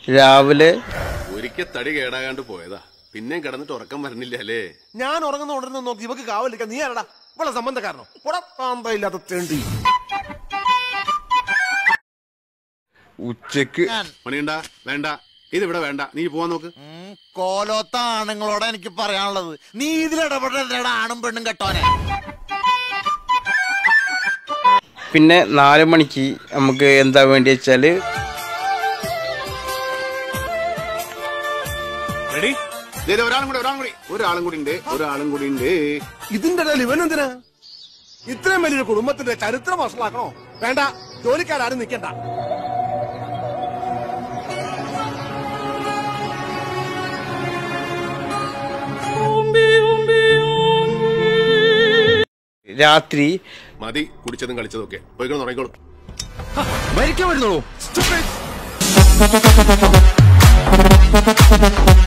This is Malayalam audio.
രാവിലെ ഒരിക്കൽ തടി കേടാകാണ്ട് പോയതാ പിന്നെയും കിടന്നിട്ട് ഉറക്കം വരണില്ല അല്ലേ ഞാൻ ഉറങ്ങുന്ന ഉടനെ നോക്കി ഇവക്ക് കാവലിരിക്കാൻ നീ ആരടാ ഇവളെ സംബന്ധക്കാരനോ ഇല്ലാത്ത തേണ്ടി ഉച്ചക്ക് പണിയണ്ട വേണ്ട ഇതിവിടെ വേണ്ട നീ പോവാൻ നോക്ക് ഉം, കോലോത്ത ആണുങ്ങളോട് എനിക്ക് പറയാനുള്ളത് നീ ഇതിലിടപെടേണ്ട ആണും പെണ്ണും കെട്ടോനെ പിന്നെ നാല് മണിക്ക് നമുക്ക് എന്താ വേണ്ടി വെച്ചാല് റെഡി ദേ, ദേ, ഒരാളും കൂടി ഒരാളും കൂടി ഒരാളും കൂടി ഉണ്ട് ഒരാളും കൂടി ഉണ്ട് ഇതിന്റെ ഇടയിൽ ഇവൻ എന്തിനാ ഇത്രയും വലിയൊരു കുടുംബത്തിന്റെ ചരിത്രം വഷളാക്കണോ വേണ്ട ജോലിക്കാരും നിൽക്കണ്ട രാത്രി മതി കുടിച്ചതും കളിച്ചതും ഒക്കെ പോയിക്കൊണ്ട് ഉറങ്ങിക്കോളൂ മരിക്കാൻ വരുന്നുള്ളൂ